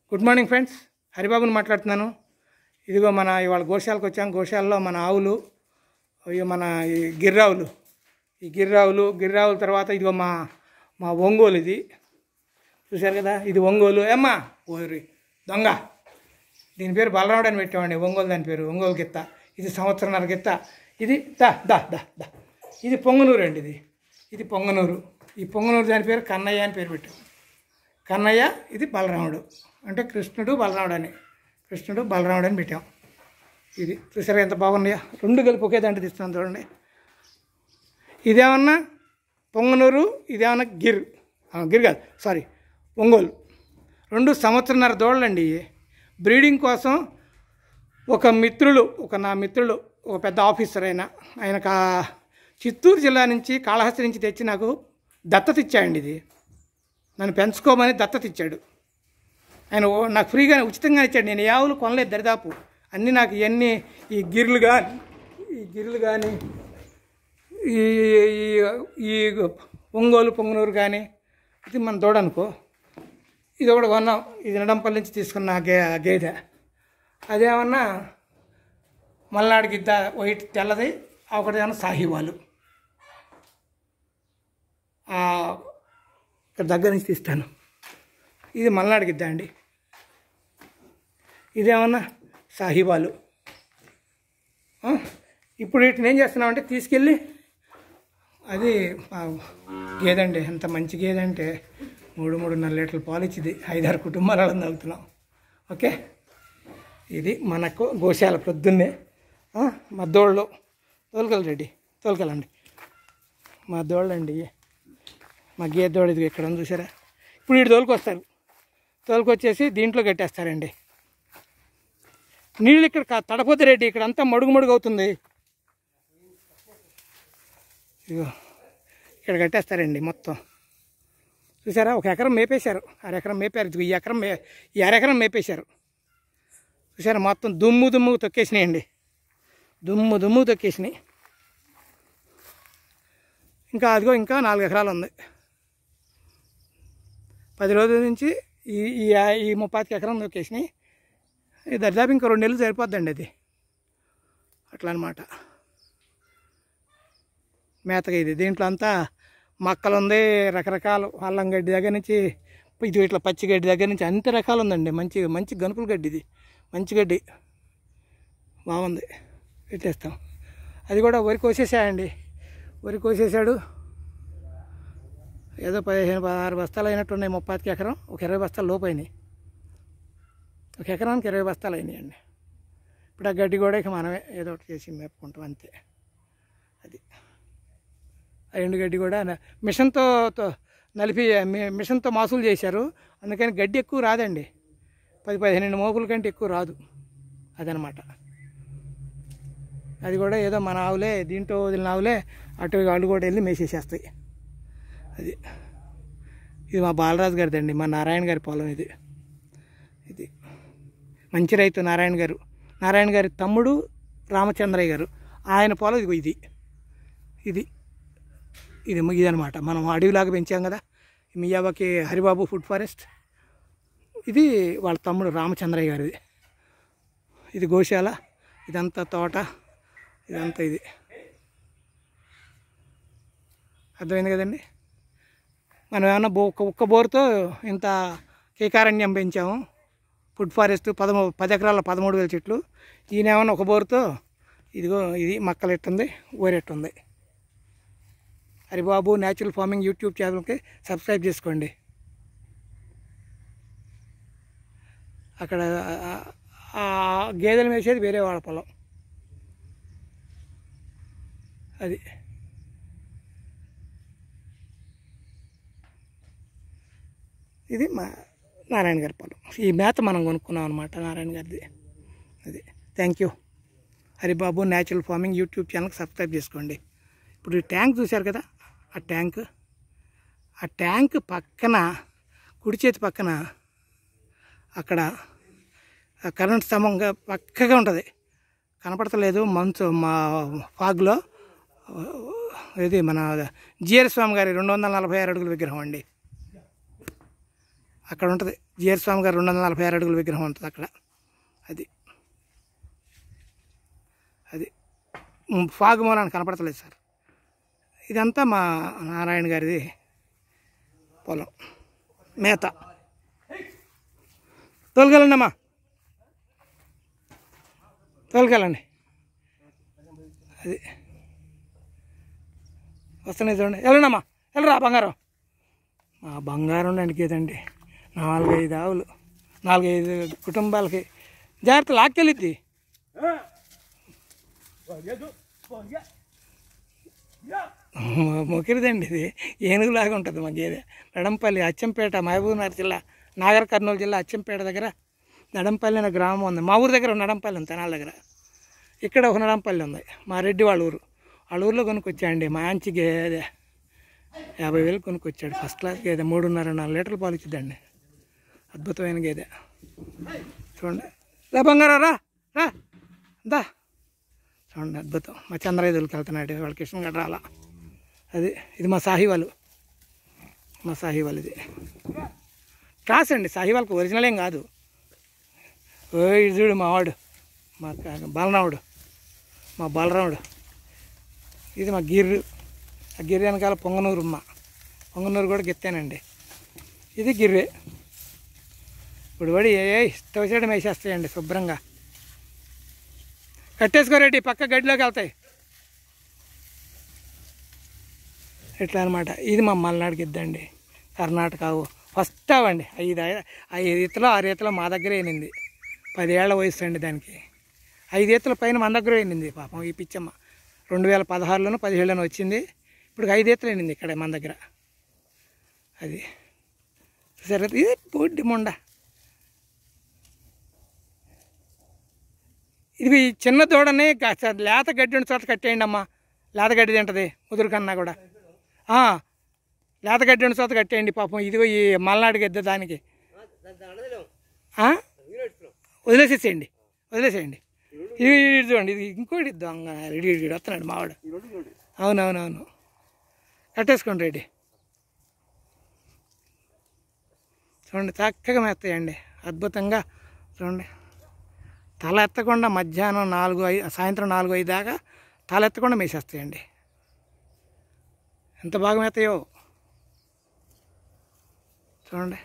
Good morning friends హరిబాబుని మాట్లాడుతున్నాను ఇదిగో మన ఇవాళ గోశాలకు వచ్చాం గోశాలలో మన ఆవులు ఇవి మన ఈ గిర్రావులు ఈ గిర్రావులు గిర్రావుల తర్వాత ఇదిగో మా మా ఒంగోలు ఇది చూశారు కదా ఇది ఒంగోలు ఏమ్మా ఓరి దొంగ దీని పేరు బలరాముడు అని పెట్టామండి ఒంగోలు దాని పేరు ఒంగోలు గిత్త ఇది సంవత్సరంన్నర గిత్త ఇది దా దా దా దా ఇది పొంగనూరు అండి ఇది ఇది పొంగనూరు ఈ పొంగనూరు దాని పేరు కన్నయ్య అని పేరు పెట్టాం కన్నయ్య ఇది బలరాముడు అంటే కృష్ణుడు బలరాముడు అని కృష్ణుడు బలరాముడు అని పెట్టాం ఇది చూసారా ఎంత బాగున్నాయా రెండు కలిపి ఒకే దాంట్లో తీస్తున్నాను చూడండి ఇదేమన్నా పొంగనూరు ఇదేమన్నా గిర్ ఆ, గిర్ కాదు సారీ ఒంగోలు రెండు సంవత్సరన్నర దూడలండి ఇవి బ్రీడింగ్ కోసం ఒక మిత్రులు ఒక నా మిత్రులు ఒక పెద్ద ఆఫీసర్ అయిన ఆయన కా చిత్తూరు జిల్లా నుంచి కాళహస్తి నుంచి తెచ్చి నాకు దత్తత ఇచ్చాయండి ఇది నన్ను పెంచుకోమని దత్తత ఇచ్చాడు ఆయన ఓ- నాకు ఫ్రీగా ఉచితంగా ఇచ్చాడు నేను ఏ ఆవులు కొనలేదు దరిదాపు అన్నీ నాకు ఇవన్నీ ఈ గిర్లు కానీ ఈ గిర్లు కానీ ఈ ఈ- ఈ ఒంగోలు పొంగనూరు కానీ ఇది మన దూడ అనుకో ఇది ఒకటి కొన్నాం ఇది నడంపల్లి నుంచి తీసుకున్న గే గేదె అదేమన్నా మల్నాడు గిద్ద వైట్ తెల్లది ఒకటి ఏమన్నా సాహివాలు ఆ, ఇక్కడ దగ్గర నుంచి తీస్తాను ఇది మల్నాడు గిద్ద అండి ఇదేమన్నా సాహివాలు ఆ, ఇప్పుడు వీటిని ఏం చేస్తున్నామంటే తీసుకెళ్ళి అది ఆ, గేదె అండి ఎంత మంచి గేదె అంటే మూడు మూడున్నర లీటర్ల పాలు ఇచ్చింది ఐదారు కుటుంబాలను తాగుతున్నాం ఓకే ఇది మనకు గోశాల పొద్దున్నే ఆ, మా దోళ్ళు తోలుకెళ్ళి రెడ్డి తోలుకెళ్ళండి మా దోళ్ళండి ఇవి. మా గేదె దోడు ఇది ఇక్కడ ఉంది చూసారా ఇప్పుడు వీడు తోలుకొస్తారు తోలుకొచ్చేసి దీంట్లో కట్టేస్తారండి నీళ్ళు ఇక్కడ కా- తడపోతే రెడ్డి ఇక్కడ అంతా మడుగు మడుగు అవుతుంది ఇదిగో ఇక్కడ కట్టేస్తారండి మొత్తం చూసారా ఒక ఎకరం మేపేశారు అరెకరం మేపారు ఇదిగో ఈ ఎకరం మే ఈ అరెకరం మేపేశారు చూసారా మొత్తం దుమ్ము దుమ్ము తొక్కేసినాయండి దుమ్ము దుమ్ము తొక్కేసినాయి ఇంకా అదిగో ఇంకా నాలుగు ఎకరాలు ఉంది పది రోజుల నుంచి ఈ ఈ ఈ ముప్పాతికి ఎకరం తొక్కేసినాయి ఇది దరిదాపు ఇంకా రెండు నెలలు సరిపోద్దండి అది అట్లా అనమాట మేతగా ఇది దీంట్లో అంతా మక్కలు ఉంది రకరకాలు అల్లం గడ్డి దగ్గర నుంచి ఇది ఇట్లా పచ్చి గడ్డి దగ్గర నుంచి అన్ని రకాలు ఉందండి మంచి మంచి గనుపుల గడ్డి ఇది మంచి గడ్డి బాగుంది పెట్టేస్తాం అది కూడా వరి కోసేసాయండి వరి కోసేసాడు ఏదో పదిహేను పదహారు బస్తాలు అయినట్టున్నాయి ముప్పాతికి ఎకరం ఒక ఇరవై బస్తాలు లోపు అయినాయి ఒక ఎకరానికి ఇరవై బస్తాలు అయినాయండి ఇప్పుడు ఆ గడ్డి కూడా ఇక మనమే ఏదో ఒకటి చేసి మేపుకుంటాం అంతే అది ఆ ఎండుగడ్డి కూడా న- మిషన్తో తో- నలిపి మి- మిషన్తో మాసులు చేశారు అందుకని గడ్డి ఎక్కువ రాదండి పది పదిహేను మోపుల కంటే ఎక్కువ రాదు అదనమాట అది కూడా ఏదో మన ఆవులే దీంట్లో వదిలిన ఆవులే అటు వాళ్ళు కూడా వెళ్ళి మేసేసేస్తాయి అది ఇది మా బాలరాజు గారిది అండి మా నారాయణ గారి పొలం ఇది ఇది మంచి రైతు నారాయణ గారు నారాయణ గారి తమ్ముడు రామచంద్రయ్య గారు ఆయన పొలం ఇదిగో ఇది ఇది ఇది ఇదనమాట మనం అడవిలాగా పెంచాం కదా ఈ మియాబాకి హరిబాబు ఫుడ్ ఫారెస్ట్ ఇది వాళ్ళ తమ్ముడు రామచంద్రయ్య గారిది ఇది గోశాల ఇదంతా తోట ఇదంతా ఇది అర్థమైంది కదండి మనం ఏమన్నా బో ఒక్క ఒక్క బోరుతో ఇంత కేకారణ్యం పెంచాము ఫుడ్ ఫారెస్ట్ పదమూ పది ఎకరాల పదమూడు వేల చెట్లు ఈయన ఏమన్నా ఒక బోరుతో ఇదిగో ఇది మక్కలు ఎట్టుంది ఊరెట్టుంది హరిబాబు న్యాచురల్ ఫార్మింగ్ యూట్యూబ్ ఛానల్కి సబ్స్క్రైబ్ చేసుకోండి అక్కడ ఆ- ఆ గేదెలు వేసేది వేరే వాళ్ళ పొలం అది ఇది మా నారాయణ గారి పొలం ఈ మేత మనం కొనుక్కున్నాం అనమాట నారాయణ గారిది అది thank you Haribabu natural farming YouTube ఛానల్కి సబ్స్క్రైబ్ చేసుకోండి ఇప్పుడు ఈ ట్యాంక్ చూశారు కదా ఆ ట్యాంక్ ఆ ట్యాంక్ పక్కన కుడి చేతి పక్కన అక్కడ ఆ కరెంట్ స్తంభంగా పక్కగా ఉంటుంది కనపడతలేదు మంచు మా ఫాగ్లో ఇది మన జిఆర్ స్వామి గారి రెండు వందల నలభై ఆరు అడుగుల విగ్రహం అండి అక్కడ ఉంటుంది జిఆర్ స్వామి గారు రెండు వందల నలభై ఆరు అడుగుల విగ్రహం ఉంటుంది అక్కడ అది అది ఉమ్, ఫాగ్ మూలాన్ని కనపడతలేదు సార్ ఇదంతా మా నారాయణ గారిది పొలం మేత తోలుకెళ్ళండి అమ్మా తోలుకెళ్ళండి అది వస్తున్నాయి చూడండి వెళ్ళండి అమ్మా వెళ్ళరా బంగారం మా బంగారం అనికేదండి నాలుగైదు ఆవులు నాలుగైదు కుటుంబాలకి జాగ్రత్త లాక్కెళ్ళిద్ది మొకిరిదండి ఇది ఏనుగులాగా ఉంటుంది మా గేదె నడంపల్లి అచ్చంపేట మహబూబ్ నగర్ జిల్లా నాగర్ కర్నూలు జిల్లా అచ్చంపేట దగ్గర నడంపల్లి అనే గ్రామం ఉంది మా ఊరి దగ్గర ఒక నడంపల్లి ఉంది తెనాల దగ్గర ఇక్కడ ఒక నడంపల్లి ఉంది మా రెడ్డి వాళ్ళ ఊరు వాళ్ళ ఊర్లో కొనుక్కొచ్చాయండి మంచి గేదె యాభై వేలు కొనుక్కొచ్చాడు ఫస్ట్ క్లాస్ గేదె మూడున్నర నాలుగు లీటర్లు పాలు ఇచ్చిద్దండి అద్భుతమైన గేదె చూడండి రా బంగారా రా రా దా చూడండి అద్భుతం మా చంద్రయ్యదులకి వెళ్తున్నాడు వాళ్ళ కృష్ణ గడ్డ రాలా అది ఇది మా సాహివాలు మా సాహివాల్ ఇది క్రాస్ అండి సాహివాల్కి ఒరిజినల్ ఏం కాదు ఓ ఇది చూడు మా వాడు మా క- బాలరాముడు మా బాలరాముడు ఇది మా గిర్రు ఆ గిర్రె వెనకాల పొంగనూరు అమ్మ పొంగనూరు కూడా గెత్తానండి ఇది గిర్రె ఇప్పుడు పడి ఏ ఇష్టం వచ్చేయడం వేసేస్తాయండి శుభ్రంగా కట్టేసుకోరేటి పక్క గడిలోకి వెళ్తాయి ఇట్లా అనమాట ఇది మా మల్నాడు గిద్దండి కర్ణాటక ఫస్ట్ అవండి ఐదు ఐదు ఈతలో ఆరు ఈతలో మా దగ్గరే ఏనింది పదేళ్ల వయసు అండి దానికి ఐదు ఈతల పైన మన దగ్గర ఏనింది పాపం ఈ పిచ్చమ్మ రెండు వేల పదహారులోనూ పదిహేడులోనూ వచ్చింది ఇప్పుడు ఐదు ఈతలు ఏనింది ఇక్కడ మన దగ్గర అది సరే ఇది పొడ్డి మొండ ఇది చిన్న దూడని కాస్త లేత గడ్డి ఉన్న చోట కట్టేయండి అమ్మా లేత గడ్డి తింటది ముదురు కన్నా కూడా ఆ, లేత గడ్డి ఉన్న చోట కట్టేయండి పాపం ఇదిగో ఈ మలనాడు గద్దె దానికి ఆ? వదిలేసేసేయండి వదిలేసేయండి ఇది ఇది చూడండి ఇది ఇంకోటి దొంగ రెడీ రెడీ వస్తున్నాడు మావాడు అవునవునవును కట్టేసుకోండి రెడీ చూడండి చక్కగా మెత్తాయండి అద్భుతంగా చూడండి తల ఎత్తకుండా మధ్యాహ్నం నాలుగు ఐదు సాయంత్రం నాలుగు ఐదు దాకా తల ఎత్తకుండా మేసేస్తాయండి ఎంత బాగా మేతాయో చూడండి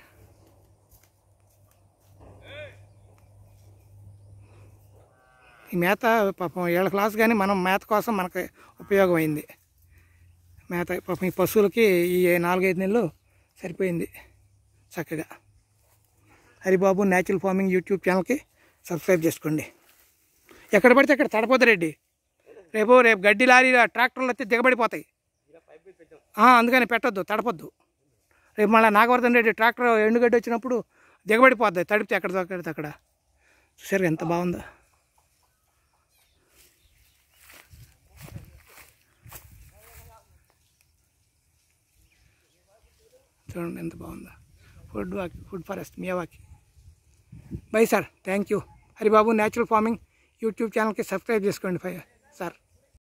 ఈ మేత పాపం ఏళ్ళ క్లాస్ కానీ మనం మేత కోసం మనకు ఉపయోగం అయింది మేత పాపం ఈ పశువులకి ఈ నాలుగైదు నెలలు సరిపోయింది చక్కగా హరిబాబు న్యాచురల్ ఫార్మింగ్ యూట్యూబ్ ఛానల్కి సబ్స్క్రైబ్ చేసుకోండి ఎక్కడ పడితే అక్కడ తడపోద్దు రెడ్డి రేపు రేపు గడ్డి లారీ ట్రాక్టర్లు వస్తే దిగబడిపోతాయి ఆ, అందుకని పెట్టొద్దు తడపొద్దు రేపు మళ్ళీ నాగవర్ధన్ రెడ్డి ట్రాక్టర్ ఎండుగడ్డి వచ్చినప్పుడు దిగబడిపోద్ది తడిపితే ఎక్కడ దొరికితే అక్కడ చూసారు ఎంత బాగుందో చూడండి ఎంత బాగుందో food walk food forest Miyawaki bye sir thank you Haribabu natural farming YouTube ఛానల్కి సబ్స్క్రైబ్ చేసుకోండి ఫై సార్